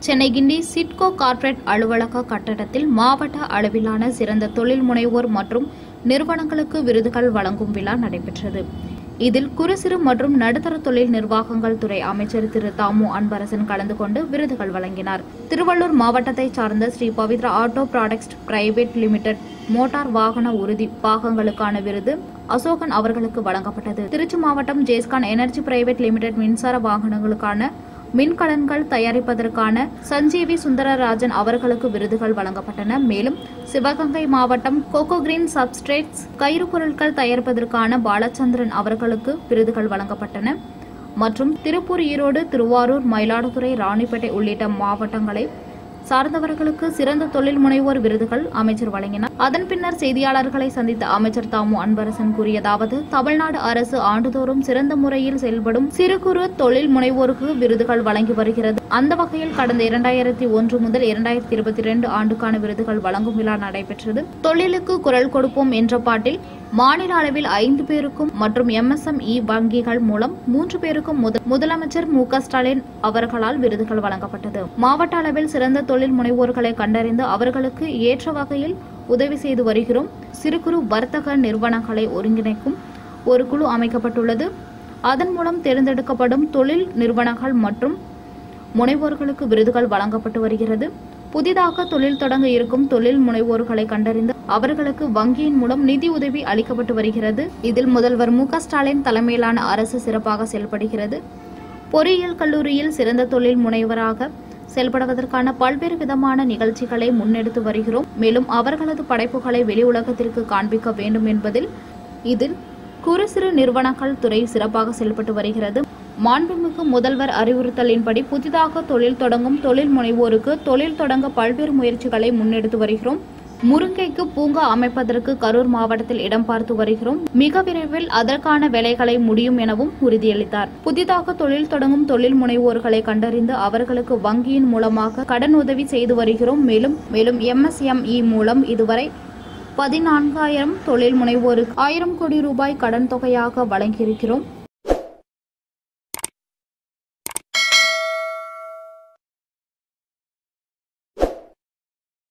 சென்னை கிண்டி SIDCO corporate அலுவலக கட்டடத்தில் மாவட்ட அளவிலான சிறந்த தொழில் முனைவோர் மற்றும் நிறுவனங்களுக்கு விருதுகள் வழங்கும் விழா நடைபெற்றது இதில் குறு சிறு மற்றும் நடுத்தர தொழில் நிர்வாகங்கள் துறை அமைச்சர் திரு தாமு அன்பரசன் கலந்து கொண்டு விருதுகள் வழங்கினார் திருவள்ளூர் மாவட்டத்தைச் சார்ந்த Sri Pavithra auto products private limited motor வாகன உறுதி பாகங்களுக்கான விருது அசோகன் அவர்களுக்கு வழங்கப்பட்டது திருச்சி மாவட்டம் ஜேஸ்கான் எனர்ஜி பிரைவேட் லிமிடெட் மின்சார வாகனங்களுக்கான மின்கலன்கள் தயாரிப்பதற்கான சஞ்சீவி சுந்தரராஜன் அவர்களுக்கு விருதுகள் வழங்கப்பட்டன மேலும் சிவகங்கை மாவட்டம் கோகோ கிரீன் சப்ஸ்ட்ரேட்ஸ் கயிறு பொருட்கள் தயாரிப்பதற்கான பாலச்சந்திரன் அவர்களுக்கு விருதுகள் வழங்கப்பட்டன மற்றும் திருப்பூர் ஈரோடு திருவாரூர் மயிலாடுதுறை ராணிப்பேட்டை உள்ளிட்ட மாவட்டங்களை சார்ந்தவர்களுக்கு சிறந்த தொழில் முனைவோர் விருதுகள் அமைச்சர் வழங்கினார் அதன் பின்னர் செய்தியாளர்களை சந்தித்த அமைச்சர் தாமு அன்பரசன் கூறியதாவது தமிழ்நாடு அரசு ஆண்டுதோறும் சிறந்த முறையில் செயல்படும் சிறு குறு தொழில் முனைவோருக்கு விருதுகள் வழங்கி வருகிறது அந்த வகையில் கடந்த இரண்டாயிரத்தி ஒன்று முதல் இரண்டாயிரத்தி இருபத்தி இரண்டு ஆண்டுக்கான விருதுகள் வழங்கும் விழா நடைபெற்றது தொழிலுக்கு குரல் கொடுப்போம் என்ற பாட்டில் மாநில அளவில் ஐந்து பேருக்கும் மற்றும் எம்எஸ்எம்இ வங்கிகள் மூலம் மூன்று பேருக்கும் முத- முதலமைச்சர் மு க ஸ்டாலின் அவர்களால் விருதுகள் வழங்கப்பட்டது மாவட்ட அளவில் சிறந்த தொழில் முனைவோர்களை கண்டறிந்து அவர்களுக்கு ஏற்ற வகையில் உதவி செய்து வருகிறோம் சிறு குறு வர்த்தக நிறுவனங்களை ஒருங்கிணைக்கும் ஒரு குழு அமைக்கப்பட்டுள்ளது அதன் மூலம் தேர்ந்தெடுக்கப்படும் தொழில் நிறுவனங்கள் மற்றும் முனைவோர்களுக்கு விருதுகள் வழங்கப்பட்டு வருகிறது புதிதாக தொழில் தொடங்க இருக்கும் தொழில் முனைவோர்களை கண்டறிந்து அவர்களுக்கு வங்கியின் மூலம் நிதி உதவி அளிக்கப்பட்டு வருகிறது இதில் முதல்வர் மு க ஸ்டாலின் தலைமையிலான அரசு சிறப்பாக செயல்படுகிறது பொறியியல் கல்லூரியில் சிறந்த தொழில் முனைவராக செயல்படுவதற்கான பல்வேறு விதமான நிகழ்ச்சிகளை முன்னெடுத்து வருகிறோம் மேலும் அவர்களது படைப்புகளை வெளி உலகத்திற்கு காண்பிக்க வேண்டும் என்பதில் இதில் குறு சிறு நிறுவனங்கள் துறை சிறப்பாக செயல்பட்டு வருகிறது மாண்புமிகு முதல்வர் அறிவுறுத்தலின்படி புதிதாக தொழில் தொடங்கும் தொழில் முனைவோருக்கு தொழில் தொடங்க பல்வேறு முயற்சிகளை முன்னெடுத்து வருகிறோம் முருங்கைக்கு பூங்கா அமைப்பதற்கு கரூர் மாவட்டத்தில் இடம் பார்த்து வருகிறோம் மிக விரைவில் அதற்கான வேலைகளை முடியும் எனவும் உறுதியளித்தார் புதிதாக தொழில் தொடங்கும் தொழில் முனைவோர்களை கண்டறிந்து அவர்களுக்கு வங்கியின் மூலமாக கடன் உதவி செய்து வருகிறோம் மேலும் மேலும் எம்எஸ்எம்இ மூலம் இதுவரை பதினான்காயிரம் தொழில் முனைவோருக்கு ஆயிரம் கோடி ரூபாய் கடன் தொகையாக வழங்கியிருக்கிறோம்